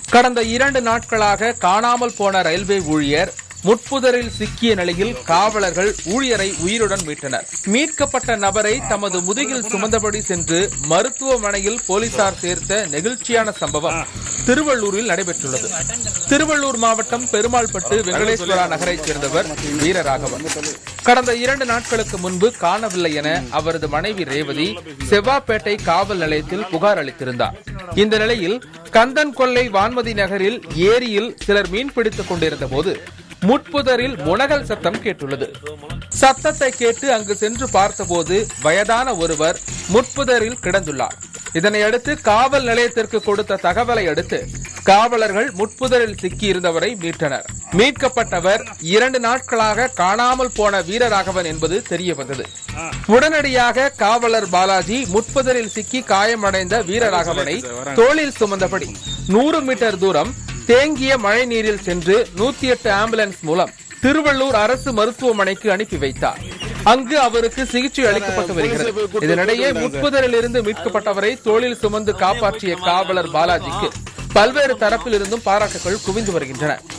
கடந்த இரண்டு நாட்களாக காணாமல் போன ரயில்வே ஊழியர் முட்புதரில் சிக்கிய நிலையில் காவலர்கள் ஊழியரை உயிருடன் மீட்டனர் மீட்கப்பட்ட நபரை தமது முதுகில் சுமந்தபடி சென்று மருத்துவமனையில் போலீசார் சேர்த்த நெகிழ்ச்சியான சம்பவம் திருவள்ளூரில் நடைபெற்றுள்ளது திருவள்ளூர் மாவட்டம் பெருமாள்பட்டு வெங்கடேஸ்வரா நகரைச் சேர்ந்தவர் வீரராகவன் கடந்த இரண்டு நாட்களுக்கு முன்பு காணவில்லை என அவரது மனைவி ரேவதி செவ்வாப்பேட்டை காவல் நிலையத்தில் புகார் அளித்திருந்தார் இந்த நிலையில் கந்தன் கொல்லை வான்மதி நகரில் ஏரியில் சிலர் மீன் பிடித்துக் கொண்டிருந்த போது முட்புதரில் முனகல் சத்தம் கேட்டுள்ளது சத்தத்தை கேட்டு அங்கு சென்று பார்த்தபோது வயதான ஒருவர் முட்புதரில் கிடந்துள்ளார் இதனையடுத்து காவல் நிலையத்திற்கு கொடுத்த தகவலை அடுத்து காவலர்கள் முட்புதரில் சிக்கியிருந்தவரை மீட்டனர் மீட்கப்பட்டவர் இரண்டு நாட்களாக காணாமல் போன வீரராகவன் என்பது தெரிய வந்தது உடனடியாக காவலர் பாலாஜி முட்புதரில் சிக்கி காயமடைந்த வீரராகவனை தோளில் சுமந்தபடி நூறு மீட்டர் தூரம் தேங்கிய மழை நீரில் சென்று நூத்தி எட்டு ஆம்புலன்ஸ் மூலம் திருவள்ளூர் அரசு மருத்துவமனைக்கு அனுப்பி வைத்தார் அங்கு அவருக்கு சிகிச்சை அளிக்கப்பட்டு வருகிறது இதனிடையே முட்புதரில் இருந்து மீட்கப்பட்டவரை தோளில் சுமந்து காப்பாற்றிய காவலர் பாலாஜிக்கு பல்வேறு தரப்பிலிருந்தும் பாராட்டுகள் குவிந்து வருகின்றன